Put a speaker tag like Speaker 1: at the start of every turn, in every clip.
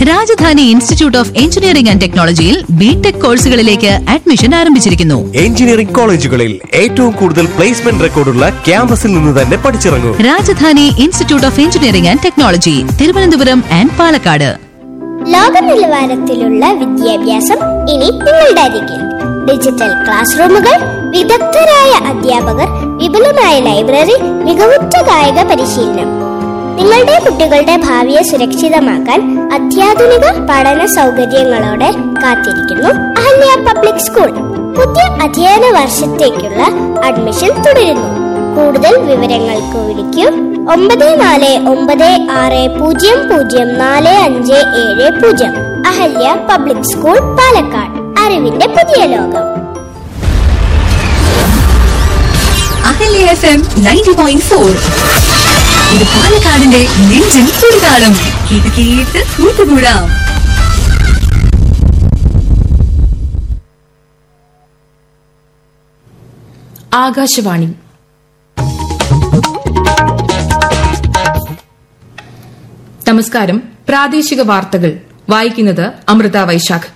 Speaker 1: Rajdhani institute of engineering and ടെക്നോളജിയിൽ BTech കോഴ്സുകളിലേക്ക് admission ആരംഭിച്ചിരിക്കുന്നു
Speaker 2: എഞ്ചിനീയറിംഗ് കോളേജുകളിൽ ഏറ്റവും കൂടുതൽ പ്ലേസ്മെന്റ് റെക്കോർഡുള്ള ക്യാമ്പസിൽ നിന്ന് തന്നെ പഠിച്ചിറങ്ങൂ
Speaker 1: Rajadhani institute of engineering and technology Thiruvananthapuram and Palakkad
Speaker 3: ലോക നിലവാരത്തിലുള്ള വിദ്യാഭ്യാസം ഇനി നിങ്ങളുടെ അരികിൽ ഡിജിറ്റൽ ക്ലാസ് റൂമുകൾ വിദഗ്ധരായ അധ്യാപകർ വിപുലമായ ലൈബ്രറി മികവുറ്റ കായിക പരിശീലനം നിങ്ങളുടെ കുട്ടികളുടെ ഭാവിയെ സുരക്ഷിതമാക്കാൻ അത്യാധുനിക പഠന സൗകര്യങ്ങളോടെ കാത്തിരിക്കുന്നു അഹല്യ പബ്ലിക് സ്കൂൾ പുതിയ അധ്യയന വർഷത്തേക്കുള്ള അഡ്മിഷൻ തുടരുന്നു കൂടുതൽ വിവരങ്ങൾക്ക് വിളിക്കൂ ഒമ്പത് നാല് ഒമ്പത് ആറ് പൂജ്യം പൂജ്യം നാല് അഞ്ച് ഏഴ് പൂജ്യം അഹല്യ പബ്ലിക് സ്കൂൾ പാലക്കാട് അറിവിന്റെ പുതിയ ലോകം
Speaker 1: Ahalya F M ninety point four ഇത് പാലക്കാടിന്റെ നെഞ്ചിൻ തുടിതാളം കേട്ട് കേട്ട് കൂട്ടുകൂടാം
Speaker 4: ആകാശവാണി നമസ്കാരം പ്രാദേശിക വാർത്തകൾ വായിക്കുന്നത് അമൃത വൈശാഖ്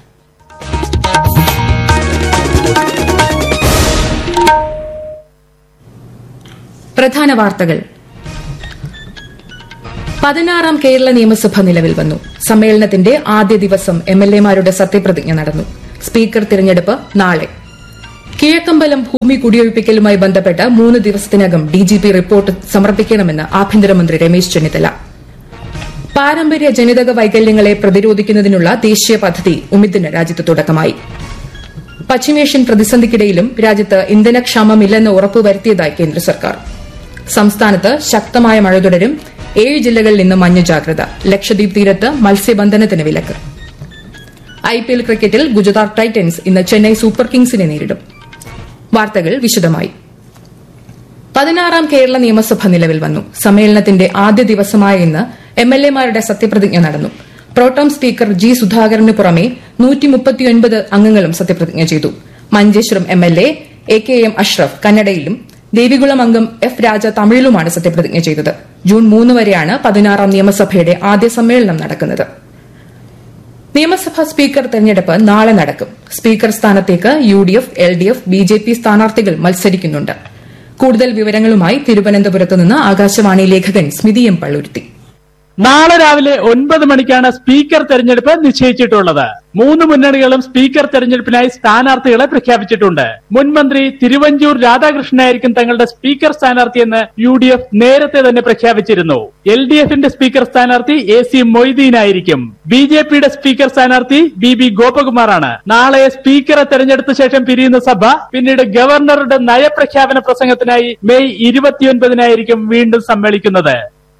Speaker 4: പ്രധാന വാർത്തകൾ പതിനാറാം കേരള നിയമസഭ നിലവിൽ വന്നു സമ്മേളനത്തിന്റെ ആദ്യ ദിവസം എം എൽ എമാരുടെ സത്യപ്രതിജ്ഞ നടന്നു സ്പീക്കർ തിരഞ്ഞെടുപ്പ് നാളെ കിഴക്കമ്പലം ഭൂമി കുടിയൊഴിപ്പിക്കലുമായി ബന്ധപ്പെട്ട് മൂന്ന് ദിവസത്തിനകം ഡിജിപി റിപ്പോർട്ട് സമർപ്പിക്കണമെന്ന് ആഭ്യന്തരമന്ത്രി രമേശ് ചെന്നിത്തല പാരമ്പര്യ ജനിതക വൈകല്യങ്ങളെ പ്രതിരോധിക്കുന്നതിനുള്ള ദേശീയ പദ്ധതി ഉമിദിന് രാജ്യത്ത് തുടക്കമായി പശ്ചിമേഷ്യൻ പ്രതിസന്ധിക്കിടയിലും രാജ്യത്ത് ഇന്ധനക്ഷാമമില്ലെന്ന് ഉറപ്പുവരുത്തിയതായി കേന്ദ്ര സർക്കാർ സംസ്ഥാനത്ത് ശക്തമായ മഴ തുടരും ഏഴ് ജില്ലകളിൽ ഇന്ന് മഞ്ഞ ജാഗ്രത ലക്ഷദ്വീപ് തീരത്ത് മത്സ്യബന്ധനത്തിന് വിലക്ക് ഐപിഎൽ ക്രിക്കറ്റിൽ ഗുജറാത്ത് ടൈറ്റൻസ് ഇന്ന് ചെന്നൈ സൂപ്പർ കിങ്സിനെ നേരിടും വാർത്തകൾ വിശദമായി പതിനാറാം കേരള നിയമസഭ നിലവിൽ വന്നു സമ്മേളനത്തിന്റെ ആദ്യ ദിവസമായ ഇന്ന് എം എൽ എമാരുടെ സത്യപ്രതിജ്ഞ നടന്നു പ്രോട്ടോം സ്പീക്കർ ജി സുധാകരന് പുറമെ അംഗങ്ങളും സത്യപ്രതിജ്ഞ ചെയ്തു Manjeshwaram M L A A K M Ashraf കന്നഡയിലും ദേവികുളം അംഗം എഫ് രാജ തമിഴിലുമാണ് സത്യപ്രതിജ്ഞ ചെയ്തത് ജൂൺ മൂന്ന് വരെയാണ് പതിനാറാം നിയമസഭയുടെ ആദ്യ സമ്മേളനം നടക്കുന്നത് നിയമസഭാ സ്പീക്കർ തെരഞ്ഞെടുപ്പ് നാളെ നടക്കും സ്പീക്കർ സ്ഥാനത്തേക്ക് U D F L D F B J P സ്ഥാനാർത്ഥികൾ മത്സരിക്കുന്നുണ്ട് കൂടുതൽ വിവരങ്ങളുമായി തിരുവനന്തപുരത്ത് നിന്ന് ആകാശവാണി ലേഖകൻ സ്മിതി എം പള്ളുരുത്തി
Speaker 5: നാളെ രാവിലെ ഒൻപത് മണിക്കാണ് സ്പീക്കർ തെരഞ്ഞെടുപ്പ് നിശ്ചയിച്ചിട്ടുള്ളത് മൂന്ന് മുന്നണികളും സ്പീക്കർ തെരഞ്ഞെടുപ്പിനായി സ്ഥാനാർത്ഥികളെ പ്രഖ്യാപിച്ചിട്ടുണ്ട് മുൻമന്ത്രി തിരുവഞ്ചൂർ രാധാകൃഷ്ണനായിരിക്കും തങ്ങളുടെ സ്പീക്കർ സ്ഥാനാർത്ഥിയെന്ന് യു ഡി എഫ് നേരത്തെ തന്നെ പ്രഖ്യാപിച്ചിരുന്നു എൽ ഡി എഫിന്റെ സ്പീക്കർ സ്ഥാനാർത്ഥി എ സി മൊയ്തീനായിരിക്കും ബി ജെ പിയുടെ സ്പീക്കർ സ്ഥാനാർത്ഥി ബി ബി ഗോപകുമാറാണ് നാളെ സ്പീക്കറെ തെരഞ്ഞെടുത്ത ശേഷം പിരിയുന്ന സഭ പിന്നീട് ഗവർണറുടെ നയപ്രഖ്യാപന പ്രസംഗത്തിനായി മെയ് ഇരുപത്തിയൊൻപതിനായിരിക്കും വീണ്ടും സമ്മേളിക്കുന്നത്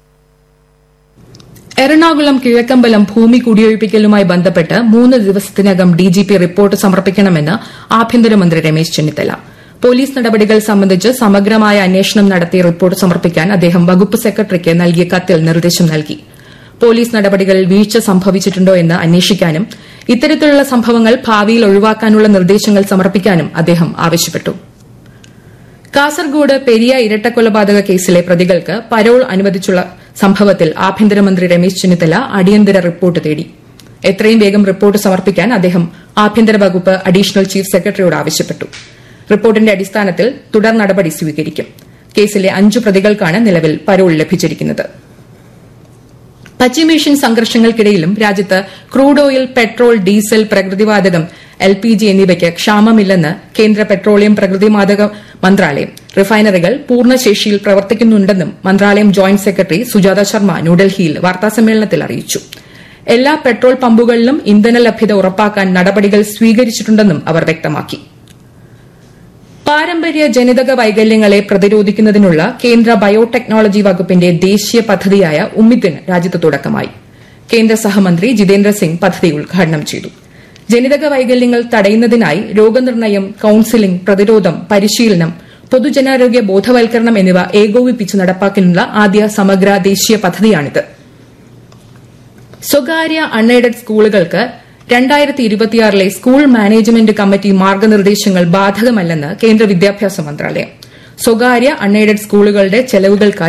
Speaker 4: എറണാകുളം കിഴക്കമ്പലം ഭൂമി കുടിയൊഴിപ്പിക്കലുമായി ബന്ധപ്പെട്ട് മൂന്ന് ദിവസത്തിനകം ഡിജിപി റിപ്പോർട്ട് സമർപ്പിക്കണമെന്ന് ആഭ്യന്തരമന്ത്രി രമേശ് ചെന്നിത്തല പോലീസ് നടപടികൾ സംബന്ധിച്ച് സമഗ്രമായ അന്വേഷണം നടത്തി റിപ്പോർട്ട് സമർപ്പിക്കാൻ അദ്ദേഹം വകുപ്പ് സെക്രട്ടറിക്ക് നൽകിയ കത്തിൽ നിർദ്ദേശം നൽകി പോലീസ് നടപടികളിൽ വീഴ്ച സംഭവിച്ചിട്ടുണ്ടോ എന്ന് അന്വേഷിക്കാനും ഇത്തരത്തിലുള്ള സംഭവങ്ങൾ ഭാവിയിൽ ഒഴിവാക്കാനുള്ള നിർദ്ദേശങ്ങൾ സമർപ്പിക്കാനും അദ്ദേഹം ആവശ്യപ്പെട്ടു കാസർഗോഡ് പെരിയ ഇരട്ടക്കൊലപാതക കേസിലെ പ്രതികൾക്ക് പരോൾ അനുവദിച്ചുള്ള സംഭവത്തിൽ ആഭ്യന്തരമന്ത്രി രമേശ് ചെന്നിത്തല അടിയന്തര റിപ്പോർട്ട് തേടി എത്രയും വേഗം റിപ്പോർട്ട് സമർപ്പിക്കാൻ അദ്ദേഹം ആഭ്യന്തര വകുപ്പ് അഡീഷണൽ ചീഫ് സെക്രട്ടറിയോട് ആവശ്യപ്പെട്ടു റിപ്പോർട്ടിന്റെ അടിസ്ഥാനത്തിൽ തുടർ നടപടി സ്വീകരിക്കും കേസിലെ അഞ്ചു പ്രതികൾക്കാണ് നിലവിൽ പരോൾ ലഭിച്ചിരിക്കുന്നത് പശ്ചിമേഷ്യൻ സംഘർഷങ്ങൾക്കിടയിലും രാജ്യത്ത് ക്രൂഡ് ഓയിൽ പെട്രോൾ ഡീസൽ പ്രകൃതിവാതകം എൽ പി ജി എന്നിവയ്ക്ക് ക്ഷാമമില്ലെന്ന് കേന്ദ്ര പെട്രോളിയം പ്രകൃതിവാതക മന്ത്രാലയം റിഫൈനറികൾ പൂർണ്ണശേഷിയിൽ പ്രവർത്തിക്കുന്നുണ്ടെന്നും മന്ത്രാലയം ജോയിന്റ് സെക്രട്ടറി സുജാത ശർമ്മ ന്യൂഡൽഹിയിൽ വാർത്താസമ്മേളനത്തിൽ അറിയിച്ചു എല്ലാ പെട്രോൾ പമ്പുകളിലും ഇന്ധന ലഭ്യത ഉറപ്പാക്കാൻ നടപടികൾ സ്വീകരിച്ചിട്ടുണ്ടെന്നും അവർ വ്യക്തമാക്കി പാരമ്പര്യ ജനിതക വൈകല്യങ്ങളെ പ്രതിരോധിക്കുന്നതിനുള്ള കേന്ദ്ര ബയോടെക്നോളജി വകുപ്പിന്റെ ദേശീയ പദ്ധതിയായ ഉമ്മിദിന് രാജ്യത്ത് തുടക്കമായി കേന്ദ്ര സഹമന്ത്രി ജിതേന്ദ്ര സിംഗ് പദ്ധതി ഉദ്ഘാടനം ചെയ്തു ജനിതക വൈകല്യങ്ങൾ തടയുന്നതിനായി രോഗനിർണയം കൌൺസിലിംഗ് പ്രതിരോധം പരിശീലനം പൊതുജനാരോഗ്യ ബോധവൽക്കരണം എന്നിവ ഏകോപിപ്പിച്ച് നടപ്പാക്കാനുള്ള ആദ്യ സമഗ്ര ദേശീയ പദ്ധതിയാണിത് സ്വകാര്യ അൺഎയ്ഡഡ് സ്കൂളുകൾക്ക് രണ്ടായിരത്തി ഇരുപത്തിയാറിലെ സ്കൂൾ മാനേജ്മെന്റ് കമ്മിറ്റി മാർഗനിർദ്ദേശങ്ങൾ ബാധകമല്ലെന്ന് കേന്ദ്ര വിദ്യാഭ്യാസ മന്ത്രാലയം സ്വകാര്യ അൺഎയ്ഡഡ് സ്കൂളുകളുടെ ചെലവുകൾക്കായി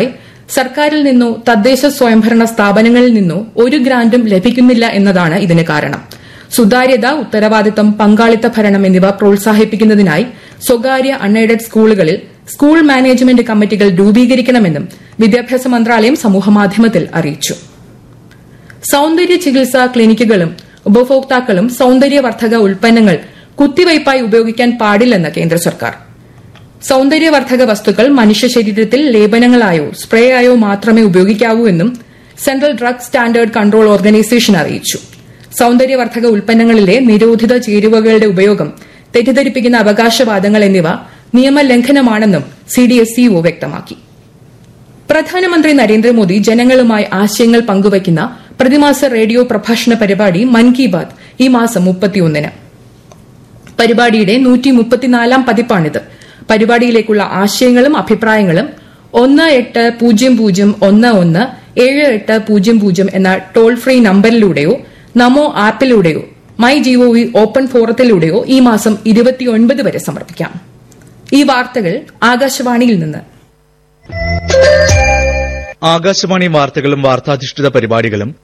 Speaker 4: സർക്കാരിൽ നിന്നോ തദ്ദേശ സ്വയംഭരണ സ്ഥാപനങ്ങളിൽ നിന്നോ ഒരു ഗ്രാന്റും ലഭിക്കുന്നില്ല എന്നതാണ് ഇതിന് കാരണം സുതാര്യത ഉത്തരവാദിത്തം പങ്കാളിത്ത ഭരണം എന്നിവ പ്രോത്സാഹിപ്പിക്കുന്നതിനായി സ്വകാര്യ അൺഎയ്ഡഡ് സ്കൂളുകളിൽ സ്കൂൾ മാനേജ്മെന്റ് കമ്മിറ്റികൾ രൂപീകരിക്കണമെന്നും വിദ്യാഭ്യാസ മന്ത്രാലയം സമൂഹമാധ്യമത്തിൽ അറിയിച്ചു സൌന്ദര്യ ചികിത്സാ ക്ലിനിക്കുകളും ഉപഭോക്താക്കളും സൌന്ദര്യവർദ്ധക ഉൽപ്പന്നങ്ങൾ കുത്തിവയ്പായി ഉപയോഗിക്കാൻ പാടില്ലെന്ന് കേന്ദ്ര സർക്കാർ സൌന്ദര്യവർദ്ധക വസ്തുക്കൾ മനുഷ്യ ശരീരത്തിൽ ലേപനങ്ങളായോ സ്പ്രേ ആയോ മാത്രമേ ഉപയോഗിക്കാവൂ എന്നും central drug standard control organisation അറിയിച്ചു സൌന്ദര്യവർദ്ധക ഉൽപ്പന്നങ്ങളിലെ നിരോധിത ചേരുവകളുടെ ഉപയോഗം തെറ്റിദ്ധരിപ്പിക്കുന്ന അവകാശവാദങ്ങൾ എന്നിവ നിയമലംഘനമാണെന്നും സിഡിഎസ്ഇഒ വ്യക്തമാക്കി പ്രധാനമന്ത്രി നരേന്ദ്രമോദി ജനങ്ങളുമായി ആശയങ്ങൾ പങ്കുവയ്ക്കുന്ന പ്രതിമാസ റേഡിയോ പ്രഭാഷണ പരിപാടി മൻ കി ബാത് ഈ മാസം മുപ്പത്തിയൊന്നിന് പരിപാടിയുടെ നൂറ്റി മുപ്പത്തിനാലാം പതിപ്പാണിത് പരിപാടിയിലേക്കുള്ള ആശയങ്ങളും അഭിപ്രായങ്ങളും ഒന്ന് എട്ട് പൂജ്യം പൂജ്യം ഒന്ന് ഒന്ന് ഏഴ് എട്ട് പൂജ്യം പൂജ്യം എന്ന ടോൾ ഫ്രീ നമ്പറിലൂടെയോ നമോ ആപ്പിലൂടെയോ മൈ ജിഒവി ഓപ്പൺ ഫോറത്തിലൂടെയോ ഈ മാസം ഇരുപത്തിയൊൻപത് വരെ സമർപ്പിക്കാം ഈ വാർത്തകൾ ആകാശവാണിയിൽ നിന്ന്
Speaker 6: ആകാശവാണി വാർത്തകളും വാർത്താധിഷ്ഠിത പരിപാടികളും